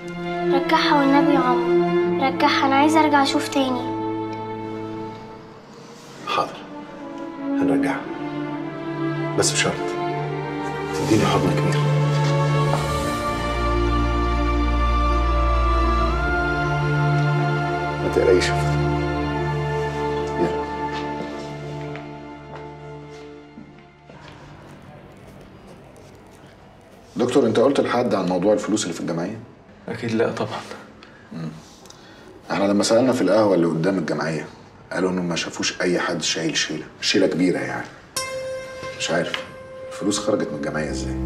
رجعها والنبي يا عمرو رجعها انا عايزه ارجع اشوف تاني حاضر هنرجعها بس بشرط تديني حضن كبير ما تقلقيش يا فاطمة. يلا دكتور انت قلت لحد عن موضوع الفلوس اللي في الجمعيه اكيد لا طبعا احنا لما سالنا في القهوه اللي قدام الجمعيه قالوا انهم ما شافوش اي حد شايل شيله شيله كبيره يعني مش عارف الفلوس خرجت من الجمعيه ازاي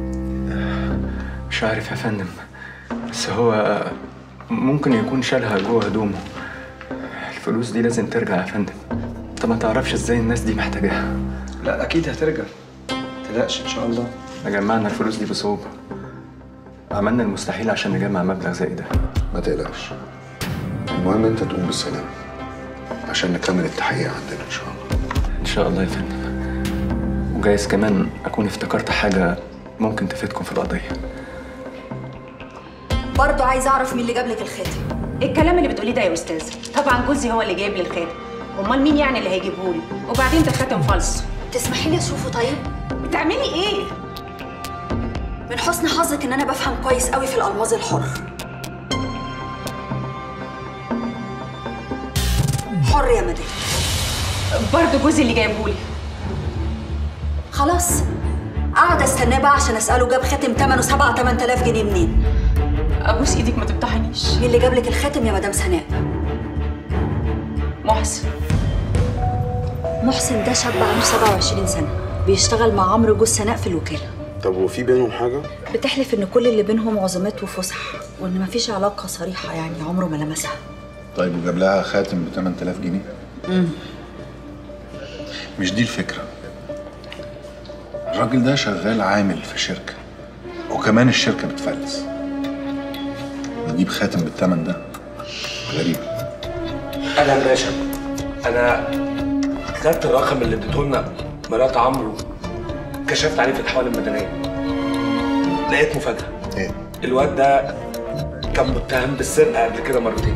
مش عارف يا فندم بس هو ممكن يكون شالها جوه هدومه الفلوس دي لازم ترجع يا فندم انت ما تعرفش ازاي الناس دي محتاجاها لا اكيد هترجع متقلقش ان شاء الله جمعنا الفلوس دي بصعوبة عملنا المستحيل عشان نجمع مبلغ زي ده ما تقلقش المهم انت تقوم بالسلامه عشان نكمل التحقيق عندنا ان شاء الله ان شاء الله يا فندم وجايز كمان اكون افتكرت حاجة ممكن تفيدكم في القضية برضه عايزه اعرف مين اللي جاب لك الخاتم إيه الكلام اللي بتقوليه ده يا استاذ طبعا جوزي هو اللي جايب لي الخاتم امال مين يعني اللي هيجيبه لي وبعدين ده خاتم فالص تسمحي لي اشوفه طيب بتعملي ايه من حسن حظك ان انا بفهم كويس قوي في الالماظ الحر حر يا مدام برضه جوزي اللي جايبه لي خلاص قاعده استناه بقى عشان اساله جاب خاتم ثمنه 7 8000 جنيه منين ابوس ايدك ما تفتحنيش مين اللي جاب لك الخاتم يا مدام سناء محسن محسن ده شاب عنده 27 سنه بيشتغل مع عمرو جوز سناء في الوكاله طب وفي بينهم حاجه بتحلف ان كل اللي بينهم عزومات وفسح وان مفيش علاقه صريحه يعني عمره ما لمسها طيب وجاب لها خاتم ب 8000 جنيه مش دي الفكره الراجل ده شغال عامل في شركه وكمان الشركه بتفلس يجيب خاتم بالثمن ده غريب انا يا باشا انا خدت الرقم اللي اديته لنا مرات عمرو كشفت عليه في الحوالي المدنيه لقيت مفاجاه ايه الواد ده كان متهم بالسرقه قبل كده مرتين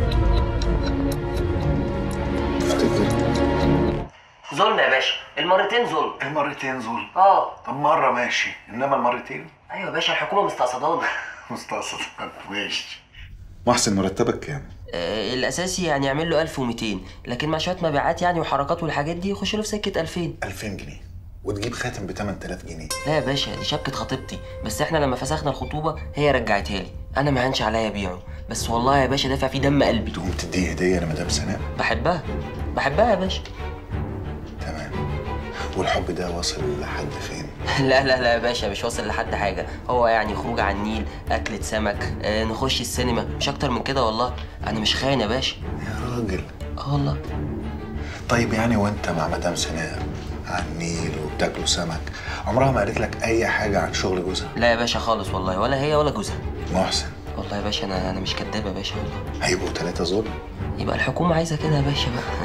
تفتكر ظلم يا باشا المرتين ظلم المرتين ظلم اه طب مرة ماشي إنما المرتين ايوه يا باشا الحكومه مستقصدانا مستقصد ماشي محسن مرتبك كام؟ آه الاساسي يعني يعمل له 1200 لكن مع شويه مبيعات يعني وحركات والحاجات دي يخش له في سكه 2000 2000 جنيه وتجيب خاتم ب 8000 جنيه لا يا باشا دي شبكه خطيبتي بس احنا لما فسخنا الخطوبه هي رجعتها لي انا ما هنش عليا ابيعه بس والله يا باشا دافع فيه دم قلبي تقوم تديه هديه لمدام سناء بحبها بحبها يا باشا تمام والحب ده واصل لحد فين؟ لا لا لا يا باشا مش واصل لحد حاجه هو يعني خروج على النيل اكله سمك آه نخش السينما مش اكتر من كده والله انا مش خاين يا باشا يا راجل اه والله طيب يعني وانت مع مدام سناء على النيل وبتاكلوا سمك عمرها ما قالت لك اي حاجه عن شغل جوزها لا يا باشا خالص والله ولا هي ولا جوزها محسن والله يا باشا انا انا مش كداب يا باشا والله هيبقوا ثلاثه ظلم يبقى الحكومه عايزه كده يا باشا بقى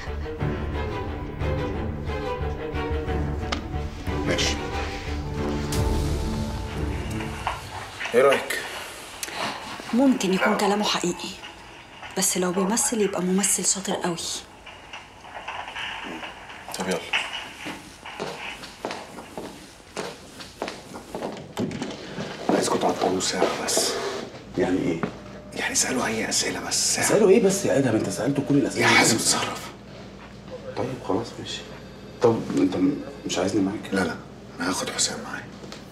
ماشي إيه رأيك؟ ممكن يكون كلامه حقيقي بس لو بيمثل يبقى ممثل شاطر قوي طب يلا عايزكم تعطلوا ساعة بس يعني إيه؟ يعني اسألوا أي أسئلة بس ساعة سألوا إيه بس يا آدم أنت سألته كل الأسئلة يا حازم اتصرف طيب خلاص ماشي طب أنت م- مش عايزني معاك؟ لا لا أنا هاخد حسام معايا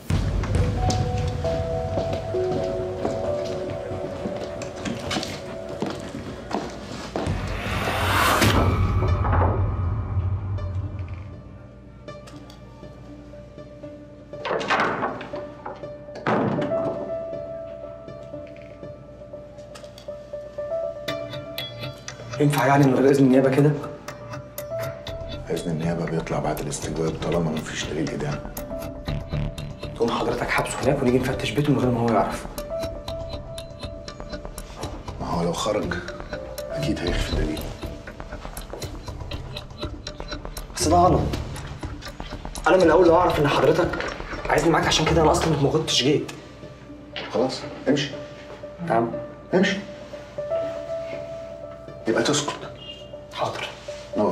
ينفع يعني من غير اذن النيابه كده؟ إذن النيابة بيطلع بعد الاستجواب طالما مفيش دليل إدانة تقوم حضرتك حبسه هناك ونيجي نفتش بيته من غير ما هو يعرف ما هو لو خرج أكيد هيخفي دليل بس ده غلط انا من الاول لو اعرف ان حضرتك عايزني معاك عشان كده انا اصلا ما كنتش جيت خلاص امشي نعم امشي يبقى تسكت حاضر نور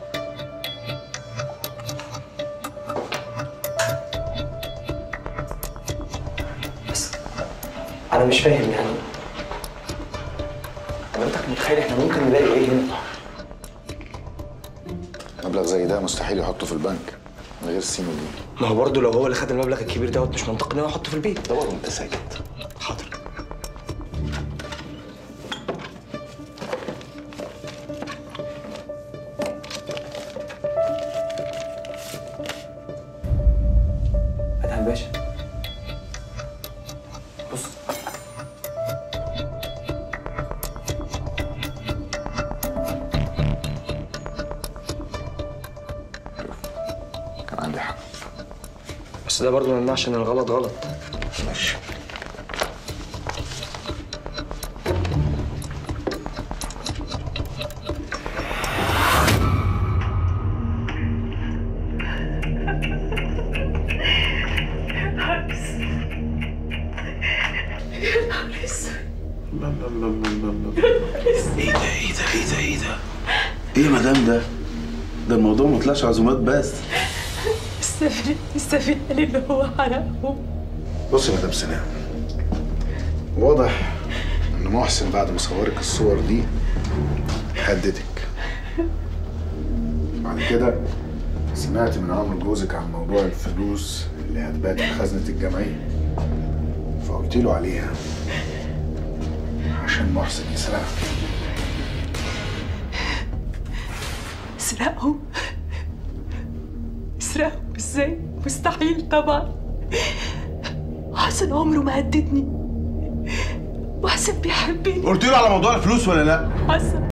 بس انا مش فاهم يعني حضرتك متخيل احنا ممكن نلاقي ايه هنا مبلغ زي ده مستحيل يحطه في البنك من غير السين ودي ما هو برضه لو هو اللي خد المبلغ الكبير دوت مش منطقي ان هو يحطه في البيت دور وانت ساكت حاضر ادهم باشا بص كان عندي حق بس ده برضه ما يمنعش ان الغلط غلط ماشي ايه ده ايه ده ايه ده ايه ده ايه يا مدام ده ده الموضوع ما طلعش عزومات بس السفينة السفينة اللي هو حرقه بص يا مدام سناء واضح ان محسن بعد ما صورك الصور دي هددك بعد كده سمعت من عمرو جوزك عن موضوع الفلوس اللي هتبات في خزنة الجمعية فقلت له عليها عشان محسن يسرقها سرقهم سرقهم ازاي مستحيل طبعا حسن عمره ما هددني وحسن بيحبني قلت له على موضوع الفلوس ولا لا حسن